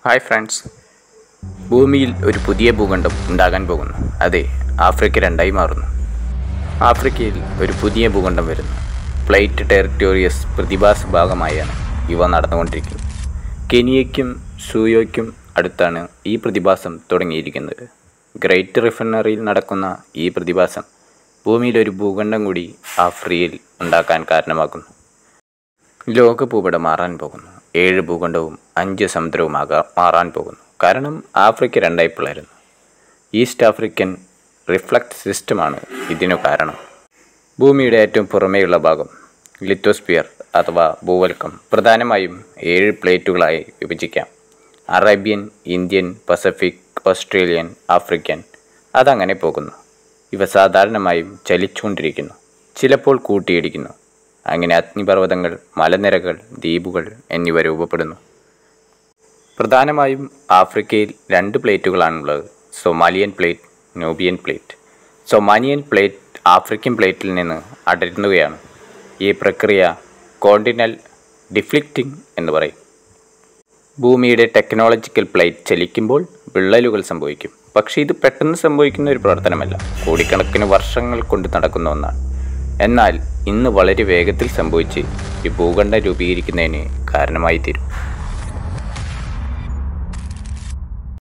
hi friends ഭൂമിയിൽ ഒരു പുതിയ ഭൂഖണ്ഡം ഉണ്ടാകാൻ പോകുന്നു അതെ ആഫ്രിക്ക രണ്ടായി മാറുന്നു ആഫ്രിക്കയിൽ ഒരു പുതിയ ഭൂഖണ്ഡം വരുന്നു പ്ലേറ്റ് ടെറിറ്റോറിയസ് പ്രതിഭാസ ഭാഗമായാണ് ഇവ നടന്നുകൊണ്ടിരിക്കുന്നത് കെനിയയ്ക്കും സൂയോയ്ക്കും അടുത്താണ് ഈ പ്രതിഭാസം തുടങ്ങിയിരിക്കുന്നത് ഗ്രേറ്റ് റിഫൈനറിയിൽ നടക്കുന്ന ഈ പ്രതിഭാസം ഭൂമിയിൽ ഒരു ഭൂഖണ്ഡം കൂടി ആഫ്രിക്കയിൽ ഉണ്ടാക്കാൻ കാരണമാകുന്നു ലോക ഭൂപടം മാറാൻ പോകുന്നു ഏഴ് ഭൂഖണ്ഡവും അഞ്ച് സമുദ്രവുമാകാ മാറാൻ പോകുന്നു കാരണം ആഫ്രിക്ക രണ്ടായി പിളരുന്നു ഈസ്റ്റ് ആഫ്രിക്കൻ റിഫ്ലക്ട് സിസ്റ്റമാണ് ഇതിനു കാരണം ഭൂമിയുടെ ഏറ്റവും പുറമേയുള്ള ഭാഗം ലിത്തോസ്ഫിയർ അഥവാ ഭൂവൽക്കം പ്രധാനമായും ഏഴ് പ്ലേറ്റുകളായി വിഭജിക്കാം Arabian Indian Pacific Australian African അതങ്ങനെ പോകുന്നു ഇവ സാധാരണമായും ചലിച്ചുകൊണ്ടിരിക്കുന്നു ചിലപ്പോൾ കൂട്ടിയിടിക്കുന്നു അങ്ങനെ അഗ്നിപർവ്വതങ്ങൾ മലനിരകൾ ദ്വീപുകൾ എന്നിവ രൂപപ്പെടുന്നു പ്രധാനമായും ആഫ്രിക്കയിൽ രണ്ട് പ്ലേറ്റുകളാണുള്ളത് Somalian plate Nubian plate Somalian plate African പ്ലേറ്റിൽ നിന്ന് അടരുകയാണ് ഈ പ്രക്രിയ കോണ്ടിനൽ ഡിഫ്ലിക്റ്റിംഗ് എന്ന് പറയും ഭൂമിയുടെ ടെക്നോളജിക്കൽ പ്ലേറ്റ് ചലിക്കുമ്പോൾ വിള്ളലുകൾ സംഭവിക്കും പക്ഷേ ഇത് പെട്ടെന്ന് സംഭവിക്കുന്ന ഒരു പ്രവർത്തനമല്ല കോടിക്കണക്കിന് വർഷങ്ങൾ കൊണ്ട് നടക്കുന്ന ഒന്നാണ് എന്നാൽ ഇന്ന് വളരെ വേഗത്തിൽ സംഭവിച്ച് ഈ ഭൂഖണ്ഡം രൂപീകരിക്കുന്നതിന് കാരണമായി തീരും